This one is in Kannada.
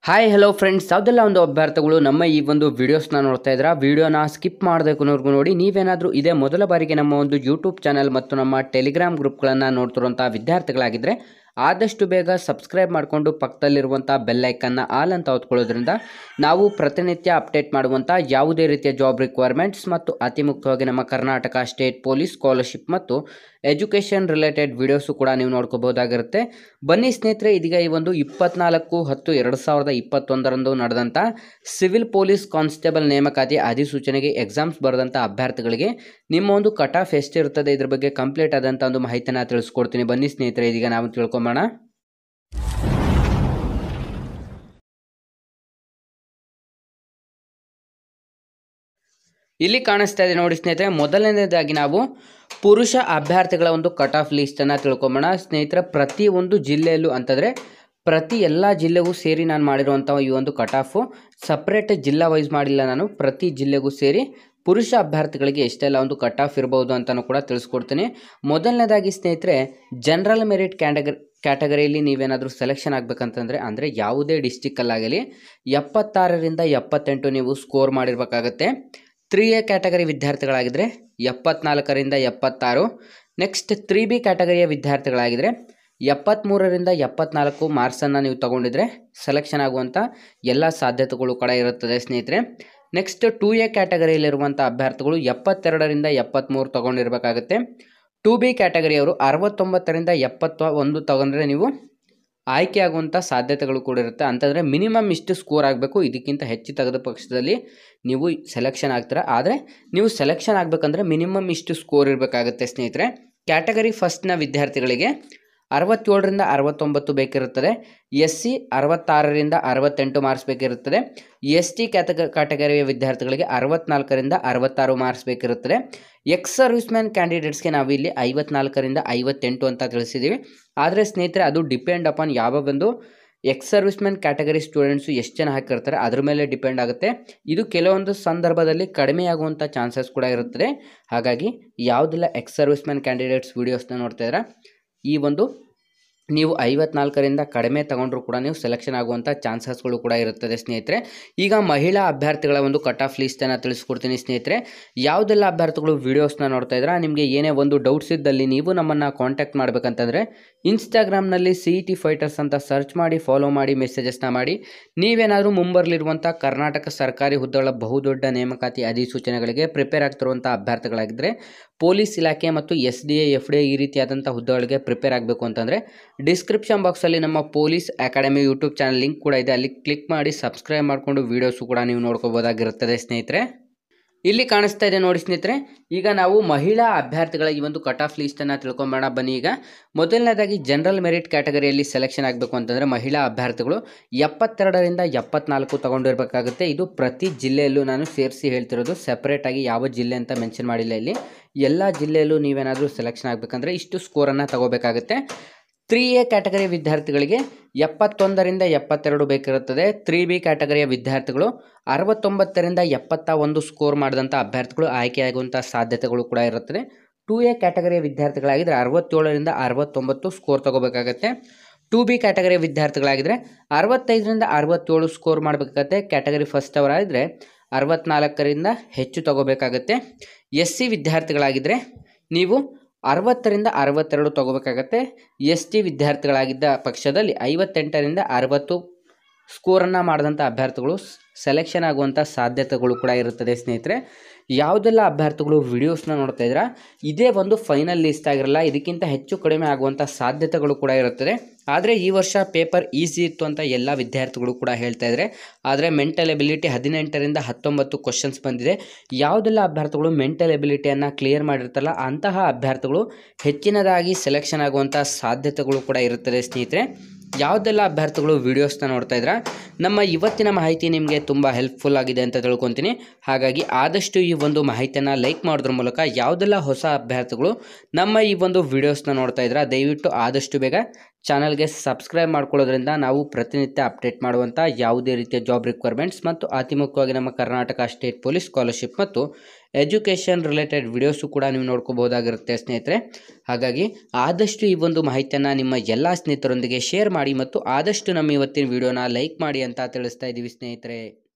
ಹಾಯ್ ಹಲೋ ಫ್ರೆಂಡ್ಸ್ ಯಾವುದೆಲ್ಲ ಒಂದು ಅಭ್ಯರ್ಥಿಗಳು ನಮ್ಮ ಈ ಒಂದು ವಿಡಿಯೋಸ್ನ ನೋಡ್ತಾ ಇದ್ದೀರಾ ವಿಡಿಯೋನ ಸ್ಕಿಪ್ ಮಾಡಬೇಕು ಅನ್ನೋರ್ಗು ನೋಡಿ ನೀವೇನಾದರೂ ಇದೇ ಮೊದಲ ಬಾರಿಗೆ ನಮ್ಮ ಒಂದು ಯೂಟ್ಯೂಬ್ ಚಾನಲ್ ಮತ್ತು ನಮ್ಮ ಟೆಲಿಗ್ರಾಮ್ ಗ್ರೂಪ್ಗಳನ್ನು ನೋಡ್ತಿರುವಂಥ ವಿದ್ಯಾರ್ಥಿಗಳಾಗಿದ್ದರೆ ಆದಷ್ಟು ಬೇಗ ಸಬ್ಸ್ಕ್ರೈಬ್ ಮಾಡಿಕೊಂಡು ಪಕ್ಕದಲ್ಲಿರುವಂಥ ಬೆಲ್ಲೈಕನ್ನ ಆಲ್ ಅಂತ ಹೊತ್ಕೊಳ್ಳೋದ್ರಿಂದ ನಾವು ಪ್ರತಿನಿತ್ಯ ಅಪ್ಡೇಟ್ ಮಾಡುವಂಥ ಯಾವುದೇ ರೀತಿಯ ಜಾಬ್ ರಿಕ್ವೈರ್ಮೆಂಟ್ಸ್ ಮತ್ತು ಅತಿ ಮುಖ್ಯವಾಗಿ ನಮ್ಮ ಕರ್ನಾಟಕ ಸ್ಟೇಟ್ ಪೊಲೀಸ್ ಸ್ಕಾಲರ್ಶಿಪ್ ಮತ್ತು ಎಜುಕೇಷನ್ ರಿಲೇಟೆಡ್ ವಿಡಿಯೋಸು ಕೂಡ ನೀವು ನೋಡ್ಕೋಬೋದಾಗಿರುತ್ತೆ ಬನ್ನಿ ಸ್ನೇಹಿತರೆ ಇದೀಗ ಈ ಒಂದು ಇಪ್ಪತ್ನಾಲ್ಕು ಹತ್ತು ಎರಡು ಸಾವಿರದ ಇಪ್ಪತ್ತೊಂದರಂದು ನಡೆದಂಥ ಸಿವಿಲ್ ಪೊಲೀಸ್ ಕಾನ್ಸ್ಟೇಬಲ್ ನೇಮಕಾತಿ ಅಧಿಸೂಚನೆಗೆ ಎಕ್ಸಾಮ್ಸ್ ಬರೆದಂಥ ಅಭ್ಯರ್ಥಿಗಳಿಗೆ ನಿಮ್ಮ ಒಂದು ಕಟ್ ಆಫ್ ಎಷ್ಟಿರ್ತದೆ ಇದ್ರ ಬಗ್ಗೆ ಕಂಪ್ಲೀಟ್ ಆದಂಥ ಒಂದು ಮಾಹಿತಿನ ತಿಳಿಸ್ಕೊಡ್ತೀನಿ ಬನ್ನಿ ಸ್ನೇಹಿತರೆ ಇದೀಗ ನಾವು ತಿಳ್ಕೊಂಬೋಣ ಇಲ್ಲಿ ಕಾಣಿಸ್ತಾ ಇದೆ ನೋಡಿ ಸ್ನೇಹಿತರೆ ಮೊದಲನೇದಾಗಿ ನಾವು ಪುರುಷ ಅಭ್ಯರ್ಥಿಗಳ ಒಂದು ಕಟ್ ಆಫ್ ಲಿಸ್ಟನ್ನು ತಿಳ್ಕೊಂಬೋಣ ಸ್ನೇಹಿತರೆ ಪ್ರತಿ ಒಂದು ಜಿಲ್ಲೆಯಲ್ಲೂ ಅಂತಂದರೆ ಪ್ರತಿ ಎಲ್ಲ ಜಿಲ್ಲೆಗೂ ಸೇರಿ ನಾನು ಮಾಡಿರುವಂಥ ಈ ಒಂದು ಕಟ್ ಆಫು ಸಪ್ರೇಟ್ ಜಿಲ್ಲಾ ವೈಸ್ ಮಾಡಿಲ್ಲ ನಾನು ಪ್ರತಿ ಜಿಲ್ಲೆಗೂ ಸೇರಿ ಪುರುಷ ಅಭ್ಯರ್ಥಿಗಳಿಗೆ ಎಷ್ಟೆಲ್ಲ ಒಂದು ಕಟ್ ಆಫ್ ಇರ್ಬೋದು ಅಂತಲೂ ಕೂಡ ತಿಳಿಸ್ಕೊಡ್ತೀನಿ ಮೊದಲನೇದಾಗಿ ಸ್ನೇಹಿತರೆ ಜನರಲ್ ಮೆರಿಟ್ ಕ್ಯಾಟಗರಿ ಕ್ಯಾಟಗರಿಯಲ್ಲಿ ನೀವೇನಾದರೂ ಸೆಲೆಕ್ಷನ್ ಆಗಬೇಕಂತಂದರೆ ಅಂದರೆ ಯಾವುದೇ ಡಿಸ್ಟಿಕ್ಕಲ್ಲಾಗಲಿ ಎಪ್ಪತ್ತಾರರಿಂದ ಎಪ್ಪತ್ತೆಂಟು ನೀವು ಸ್ಕೋರ್ ಮಾಡಿರಬೇಕಾಗತ್ತೆ ತ್ರೀ ಎ ಕ್ಯಾಟಗರಿ ವಿದ್ಯಾರ್ಥಿಗಳಾಗಿದ್ದರೆ ಎಪ್ಪತ್ನಾಲ್ಕರಿಂದ ಎಪ್ಪತ್ತಾರು ನೆಕ್ಸ್ಟ್ ತ್ರೀ ಬಿ ಕ್ಯಾಟಗರಿಯ ವಿದ್ಯಾರ್ಥಿಗಳಾಗಿದ್ದರೆ ಎಪ್ಪತ್ತ್ಮೂರರಿಂದ ಎಪ್ಪತ್ನಾಲ್ಕು ಮಾರ್ಕ್ಸನ್ನು ನೀವು ತಗೊಂಡಿದ್ರೆ ಸೆಲೆಕ್ಷನ್ ಆಗುವಂಥ ಎಲ್ಲ ಸಾಧ್ಯತೆಗಳು ಕೂಡ ಇರುತ್ತದೆ ಸ್ನೇಹಿತರೆ ನೆಕ್ಸ್ಟ್ ಟೂ ಎ ಕ್ಯಾಟಗರಿಯಲ್ಲಿರುವಂಥ ಅಭ್ಯರ್ಥಿಗಳು ಎಪ್ಪತ್ತೆರಡರಿಂದ ಎಪ್ಪತ್ತ್ಮೂರು ತೊಗೊಂಡಿರಬೇಕಾಗುತ್ತೆ ಟೂ ಬಿ ಕ್ಯಾಟಗರಿಯವರು ಅರವತ್ತೊಂಬತ್ತರಿಂದ ಎಪ್ಪತ್ತ ಒಂದು ತಗೊಂಡ್ರೆ ನೀವು ಆಯ್ಕೆ ಆಗುವಂಥ ಸಾಧ್ಯತೆಗಳು ಕೂಡ ಇರುತ್ತೆ ಅಂತಂದರೆ ಮಿನಿಮಮ್ ಇಷ್ಟು ಸ್ಕೋರ್ ಆಗಬೇಕು ಇದಕ್ಕಿಂತ ಹೆಚ್ಚು ತೆಗೆದ ಪಕ್ಷದಲ್ಲಿ ನೀವು ಸೆಲೆಕ್ಷನ್ ಆಗ್ತೀರಾ ಆದರೆ ನೀವು ಸೆಲೆಕ್ಷನ್ ಆಗಬೇಕಂದ್ರೆ ಮಿನಿಮಮ್ ಇಷ್ಟು ಸ್ಕೋರ್ ಇರಬೇಕಾಗುತ್ತೆ ಸ್ನೇಹಿತರೆ ಕ್ಯಾಟಗರಿ ಫಸ್ಟ್ನ ವಿದ್ಯಾರ್ಥಿಗಳಿಗೆ ಅರವತ್ತೇಳರಿಂದ ಅರವತ್ತೊಂಬತ್ತು ಬೇಕಿರುತ್ತದೆ ಎಸ್ ಸಿ ಅರವತ್ತಾರರಿಂದ ಅರವತ್ತೆಂಟು ಮಾರ್ಕ್ಸ್ ಬೇಕಿರುತ್ತದೆ ಎಸ್ ಟಿ ಕ್ಯಾಟಗ ಕ್ಯಾಟಗರಿಯ ವಿದ್ಯಾರ್ಥಿಗಳಿಗೆ ಅರವತ್ನಾಲ್ಕರಿಂದ ಅರವತ್ತಾರು ಮಾರ್ಕ್ಸ್ ಬೇಕಿರುತ್ತದೆ ಎಕ್ಸ್ ಸರ್ವಿಸ್ ಮ್ಯಾನ್ ಕ್ಯಾಂಡಿಡೇಟ್ಸ್ಗೆ ನಾವು ಇಲ್ಲಿ ಐವತ್ನಾಲ್ಕರಿಂದ ಐವತ್ತೆಂಟು ಅಂತ ತಿಳಿಸಿದ್ದೀವಿ ಆದರೆ ಸ್ನೇಹಿತರೆ ಅದು ಡಿಪೆಂಡ್ ಅಪಾನ್ ಯಾವ ಒಂದು ex service man category students ಎಷ್ಟು ಜನ ಹಾಕಿರ್ತಾರೆ ಅದ್ರ ಮೇಲೆ ಡಿಪೆಂಡ್ ಆಗುತ್ತೆ ಇದು ಕೆಲವೊಂದು ಸಂದರ್ಭದಲ್ಲಿ ಕಡಿಮೆ ಆಗುವಂಥ ಚಾನ್ಸಸ್ ಕೂಡ ಇರುತ್ತದೆ ಹಾಗಾಗಿ ಯಾವುದೆಲ್ಲ ಎಕ್ಸ್ ಸರ್ವಿಸ್ ಮ್ಯಾನ್ ಕ್ಯಾಂಡಿಡೇಟ್ಸ್ ವೀಡಿಯೋಸ್ನ ನೋಡ್ತಾ ಇದ್ದೀರಾ ಈ ಒಂದು ನೀವು ಐವತ್ನಾಲ್ಕರಿಂದ ಕಡಿಮೆ ತಗೊಂಡ್ರೂ ಕೂಡ ನೀವು ಸೆಲೆಕ್ಷನ್ ಆಗುವಂಥ ಚಾನ್ಸಸ್ಗಳು ಕೂಡ ಇರುತ್ತದೆ ಸ್ನೇಹಿತರೆ ಈಗ ಮಹಿಳಾ ಅಭ್ಯರ್ಥಿಗಳ ಒಂದು ಕಟ್ ಆಫ್ ಲಿಸ್ಟನ್ನು ತಿಳಿಸ್ಕೊಡ್ತೀನಿ ಸ್ನೇಹಿತರೆ ಯಾವುದೆಲ್ಲ ಅಭ್ಯರ್ಥಿಗಳು ವೀಡಿಯೋಸ್ನ ನೋಡ್ತಾ ಇದ್ದೀರಾ ನಿಮಗೆ ಏನೇ ಒಂದು ಡೌಟ್ಸ್ ಇದ್ದಲ್ಲಿ ನೀವು ನಮ್ಮನ್ನು ಕಾಂಟ್ಯಾಕ್ಟ್ ಮಾಡಬೇಕಂತಂದರೆ ಇನ್ಸ್ಟಾಗ್ರಾಮ್ನಲ್ಲಿ ಸಿ ಇ ಟಿ ಫೈಟರ್ಸ್ ಅಂತ ಸರ್ಚ್ ಮಾಡಿ ಫಾಲೋ ಮಾಡಿ ಮೆಸೇಜಸ್ನ ಮಾಡಿ ನೀವೇನಾದರೂ ಮುಂಬರಲಿರುವಂಥ ಕರ್ನಾಟಕ ಸರ್ಕಾರಿ ಹುದ್ದೆಗಳ ಬಹುದೊಡ್ಡ ನೇಮಕಾತಿ ಅಧಿಸೂಚನೆಗಳಿಗೆ ಪ್ರಿಪೇರ್ ಆಗ್ತಿರುವಂಥ ಅಭ್ಯರ್ಥಿಗಳಾಗಿದ್ದರೆ ಪೊಲೀಸ್ ಇಲಾಖೆ ಮತ್ತು S D A F D A ಈ ರೀತಿಯಾದಂಥ ಹುದ್ದೆಗಳಿಗೆ ಪ್ರಿಪೇರ್ ಆಗಬೇಕು ಅಂತಂದರೆ ಡಿಸ್ಕ್ರಿಪ್ಷನ್ ಬಾಕ್ಸಲ್ಲಿ ನಮ್ಮ police academy YouTube channel link ಕೂಡ ಇದೆ ಅಲ್ಲಿ ಕ್ಲಿಕ್ ಮಾಡಿ ಸಬ್ಸ್ಕ್ರೈಬ್ ಮಾಡಿಕೊಂಡು ವೀಡಿಯೋಸು ಕೂಡ ನೀವು ನೋಡ್ಕೋಬೋದಾಗಿರುತ್ತದೆ ಸ್ನೇಹಿತರೆ ಇಲ್ಲಿ ಕಾಣಿಸ್ತಾ ಇದೆ ನೋಡಿ ಸ್ನೇಹಿತರೆ ಈಗ ನಾವು ಮಹಿಳಾ ಅಭ್ಯರ್ಥಿಗಳ ಈ ಒಂದು ಕಟ್ ಆಫ್ ಲಿಸ್ಟನ್ನು ತಿಳ್ಕೊಂಬೋಣ ಬನ್ನಿ ಈಗ ಮೊದಲನೇದಾಗಿ ಜನರಲ್ ಮೆರಿಟ್ ಕ್ಯಾಟಗರಿಯಲ್ಲಿ ಸೆಲೆಕ್ಷನ್ ಆಗಬೇಕು ಅಂತಂದರೆ ಮಹಿಳಾ ಅಭ್ಯರ್ಥಿಗಳು ಎಪ್ಪತ್ತೆರಡರಿಂದ ಎಪ್ಪತ್ನಾಲ್ಕು ತಗೊಂಡಿರಬೇಕಾಗುತ್ತೆ ಇದು ಪ್ರತಿ ಜಿಲ್ಲೆಯಲ್ಲೂ ನಾನು ಸೇರಿಸಿ ಹೇಳ್ತಿರೋದು ಸೆಪ್ರೇಟಾಗಿ ಯಾವ ಜಿಲ್ಲೆ ಅಂತ ಮೆನ್ಷನ್ ಮಾಡಿಲ್ಲ ಇಲ್ಲಿ ಎಲ್ಲ ಜಿಲ್ಲೆಯಲ್ಲೂ ನೀವೇನಾದರೂ ಸೆಲೆಕ್ಷನ್ ಆಗಬೇಕಂದ್ರೆ ಇಷ್ಟು ಸ್ಕೋರನ್ನು ತಗೋಬೇಕಾಗುತ್ತೆ ತ್ರೀ ಎ ಕ್ಯಾಟಗರಿ ವಿದ್ಯಾರ್ಥಿಗಳಿಗೆ ಎಪ್ಪತ್ತೊಂದರಿಂದ ಎಪ್ಪತ್ತೆರಡು ಬೇಕಿರುತ್ತದೆ ತ್ರೀ ಬಿ ಕ್ಯಾಟಗರಿಯ ವಿದ್ಯಾರ್ಥಿಗಳು ಅರವತ್ತೊಂಬತ್ತರಿಂದ ಎಪ್ಪತ್ತ ಒಂದು ಸ್ಕೋರ್ ಮಾಡಿದಂಥ ಅಭ್ಯರ್ಥಿಗಳು ಆಯ್ಕೆಯಾಗುವಂಥ ಸಾಧ್ಯತೆಗಳು ಕೂಡ ಇರುತ್ತದೆ ಟೂ ಎ ಕ್ಯಾಟಗರಿಯ ವಿದ್ಯಾರ್ಥಿಗಳಾಗಿದ್ದರೆ ಅರವತ್ತೇಳರಿಂದ ಅರವತ್ತೊಂಬತ್ತು ಸ್ಕೋರ್ ತಗೋಬೇಕಾಗತ್ತೆ ಟು ಬಿ ಕ್ಯಾಟಗರಿಯ ವಿದ್ಯಾರ್ಥಿಗಳಾಗಿದ್ದರೆ ಅರವತ್ತೈದರಿಂದ ಅರವತ್ತೇಳು ಸ್ಕೋರ್ ಮಾಡಬೇಕಾಗತ್ತೆ ಕ್ಯಾಟಗರಿ ಫಸ್ಟ್ ಅವರಾಗಿದ್ದರೆ ಅರವತ್ನಾಲ್ಕರಿಂದ ಹೆಚ್ಚು ತಗೋಬೇಕಾಗತ್ತೆ ಎಸ್ ಸಿ ವಿದ್ಯಾರ್ಥಿಗಳಾಗಿದ್ದರೆ ನೀವು ಅರವತ್ತರಿಂದ ಅರವತ್ತೆರಡು ತಗೋಬೇಕಾಗತ್ತೆ ಎಸ್ ಟಿ ವಿದ್ಯಾರ್ಥಿಗಳಾಗಿದ್ದ ಪಕ್ಷದಲ್ಲಿ ಐವತ್ತೆಂಟರಿಂದ ಅರವತ್ತು ಸ್ಕೋರನ್ನು ಮಾಡಿದಂಥ ಅಭ್ಯರ್ಥಿಗಳು ಸೆಲೆಕ್ಷನ್ ಆಗುವಂಥ ಸಾಧ್ಯತೆಗಳು ಕೂಡ ಇರುತ್ತದೆ ಸ್ನೇಹಿತರೆ ಯಾವುದೆಲ್ಲ ಅಭ್ಯರ್ಥಿಗಳು ವಿಡಿಯೋಸ್ನ ನೋಡ್ತಾ ಇದ್ದೀರಾ ಇದೇ ಒಂದು ಫೈನಲ್ ಲಿಸ್ಟ್ ಆಗಿರಲ್ಲ ಇದಕ್ಕಿಂತ ಹೆಚ್ಚು ಕಡಿಮೆ ಆಗುವಂಥ ಸಾಧ್ಯತೆಗಳು ಕೂಡ ಇರುತ್ತದೆ ಆದರೆ ಈ ವರ್ಷ ಪೇಪರ್ ಈಸಿ ಇತ್ತು ಅಂತ ಎಲ್ಲ ವಿದ್ಯಾರ್ಥಿಗಳು ಕೂಡ ಹೇಳ್ತಾ ಇದ್ದಾರೆ ಆದರೆ ಮೆಂಟಲ್ ಎಬಿಲಿಟಿ ಹದಿನೆಂಟರಿಂದ ಹತ್ತೊಂಬತ್ತು ಕ್ವಶನ್ಸ್ ಬಂದಿದೆ ಯಾವುದೆಲ್ಲ ಅಭ್ಯರ್ಥಿಗಳು ಮೆಂಟಲ್ ಎಬಿಲಿಟಿಯನ್ನು ಕ್ಲಿಯರ್ ಮಾಡಿರ್ತಾರಲ್ಲ ಅಂತಹ ಅಭ್ಯರ್ಥಿಗಳು ಹೆಚ್ಚಿನದಾಗಿ ಸೆಲೆಕ್ಷನ್ ಆಗುವಂಥ ಸಾಧ್ಯತೆಗಳು ಕೂಡ ಇರುತ್ತದೆ ಸ್ನೇಹಿತರೆ ಯಾವುದೆಲ್ಲ ಅಭ್ಯರ್ಥಿಗಳು ವೀಡಿಯೋಸ್ನ ನೋಡ್ತಾ ಇದ್ದೀರಾ ನಮ್ಮ ಇವತ್ತಿನ ಮಾಹಿತಿ ನಿಮಗೆ ತುಂಬ ಹೆಲ್ಪ್ಫುಲ್ ಆಗಿದೆ ಅಂತ ತಿಳ್ಕೊತೀನಿ ಹಾಗಾಗಿ ಆದಷ್ಟು ಈ ಒಂದು ಮಾಹಿತಿಯನ್ನು ಲೈಕ್ ಮಾಡೋದ್ರ ಮೂಲಕ ಯಾವುದೆಲ್ಲ ಹೊಸ ಅಭ್ಯರ್ಥಿಗಳು ನಮ್ಮ ಈ ಒಂದು ವೀಡಿಯೋಸ್ನ ನೋಡ್ತಾ ಇದ್ದೀರಾ ದಯವಿಟ್ಟು ಆದಷ್ಟು ಬೇಗ ಚಾನಲ್ಗೆ ಸಬ್ಸ್ಕ್ರೈಬ್ ಮಾಡ್ಕೊಳ್ಳೋದ್ರಿಂದ ನಾವು ಪ್ರತಿನಿತ್ಯ ಅಪ್ಡೇಟ್ ಮಾಡುವಂಥ ಯಾವುದೇ ರೀತಿಯ ಜಾಬ್ ರಿಕ್ವೈರ್ಮೆಂಟ್ಸ್ ಮತ್ತು ಅತಿ ಮುಖ್ಯವಾಗಿ ನಮ್ಮ ಕರ್ನಾಟಕ ಸ್ಟೇಟ್ ಪೊಲೀಸ್ ಸ್ಕಾಲರ್ಶಿಪ್ ಮತ್ತು ಎಜುಕೇಷನ್ ರಿಲೇಟೆಡ್ ವಿಡಿಯೋಸು ಕೂಡ ನೀವು ನೋಡ್ಕೋಬಹುದಾಗಿರುತ್ತೆ ಸ್ನೇಹಿತರೆ ಹಾಗಾಗಿ ಆದಷ್ಟು ಈ ಒಂದು ಮಾಹಿತಿಯನ್ನು ನಿಮ್ಮ ಎಲ್ಲ ಸ್ನೇಹಿತರೊಂದಿಗೆ ಶೇರ್ ಮಾಡಿ ಮತ್ತು ಆದಷ್ಟು ನಮ್ಮ ಇವತ್ತಿನ ವಿಡಿಯೋನ ಲೈಕ್ ಮಾಡಿ ಅಂತ ತಿಳಿಸ್ತಾ ಇದ್ದೀವಿ ಸ್ನೇಹಿತರೆ